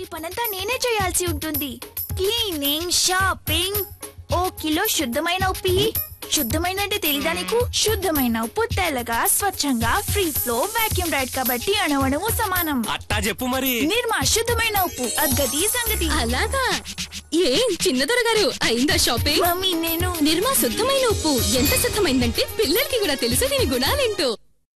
ఈ పనంతా నేనే చేయాల్సి ఉంటుంది క్లీనింగ్ షాపింగ్ ఓ కిలో శుద్ధమైన ఉప్పు ఇయ్యి. శుద్ధమైన అంటే తెలీదా నీకు శుద్ధమైన ఉప్పు తెల్లగా స్వచ్ఛంగా ఫ్రీ ఫ్లో వాక్యూమ్ రైడ్ కాబట్టి అణవణము సమానం అట్టా చెప్పు మరి నిర్మా శుద్ధమైన ఉప్పు అద్గతి సంగతి అలాగా ఏం చిన్నదొర గారు అయిందా షాపింగ్ మమ్మీ నేను నిర్మా శుద్ధమైన ఉప్పు ఎంత శుద్ధమైందంటే పిల్లలకి కూడా తెలుసు దీని గుణాలేంటో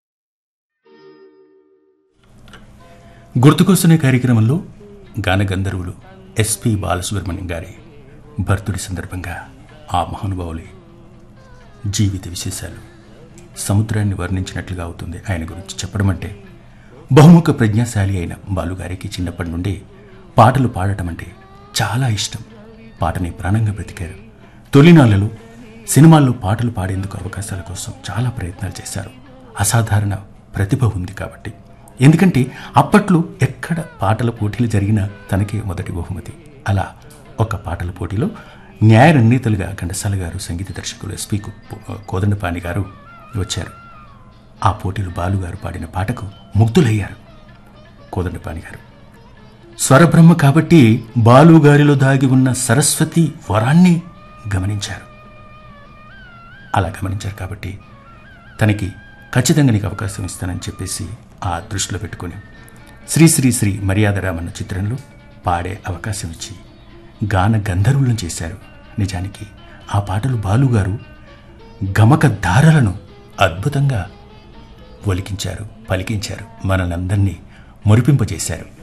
గుర్తుకొస్తున్న కార్యక్రమంలో గానగంధర్వులు ఎస్పి బాలసుబ్రహ్మణ్యం గారి భర్తుడి సందర్భంగా ఆ మహానుభావులి జీవిత విశేషాలు సముద్రాన్ని వర్ణించినట్లుగా అవుతుంది ఆయన గురించి చెప్పడం అంటే బహుముఖ ప్రజ్ఞాశాలి అయిన బాలుగారికి చిన్నప్పటి నుండి పాటలు పాడటం అంటే చాలా ఇష్టం పాటని ప్రాణంగా బ్రతికారు తొలినాళ్లలో సినిమాల్లో పాటలు పాడేందుకు అవకాశాల కోసం చాలా ప్రయత్నాలు చేశారు అసాధారణ ప్రతిభ ఉంది కాబట్టి ఎందుకంటే అప్పట్లో ఎక్కడ పాటల పోటీలు జరిగినా తనకే మొదటి బహుమతి అలా ఒక పాటల పోటీలో న్యాయ నిర్ణీతలుగా ఘంటసాల గారు సంగీత దర్శకులు ఎస్పి కోదండపాణి గారు వచ్చారు ఆ పోటీలు బాలుగారు పాడిన పాటకు ముగ్ధులయ్యారు కోదండపాణి గారు స్వరబ్రహ్మ కాబట్టి బాలుగారిలో దాగి ఉన్న సరస్వతి వరాన్ని గమనించారు అలా గమనించారు కాబట్టి తనకి ఖచ్చితంగా నీకు అవకాశం ఇస్తానని చెప్పేసి ఆ దృష్టిలో పెట్టుకొని శ్రీ శ్రీ శ్రీ మర్యాదరామన్న చిత్రంలో పాడే అవకాశం ఇచ్చి గాన గంధర్వులను చేశారు నిజానికి ఆ పాటలు బాలుగారు గమక ధారలను అద్భుతంగా ఒలికించారు పలికించారు మనలందరినీ మురిపింపజేశారు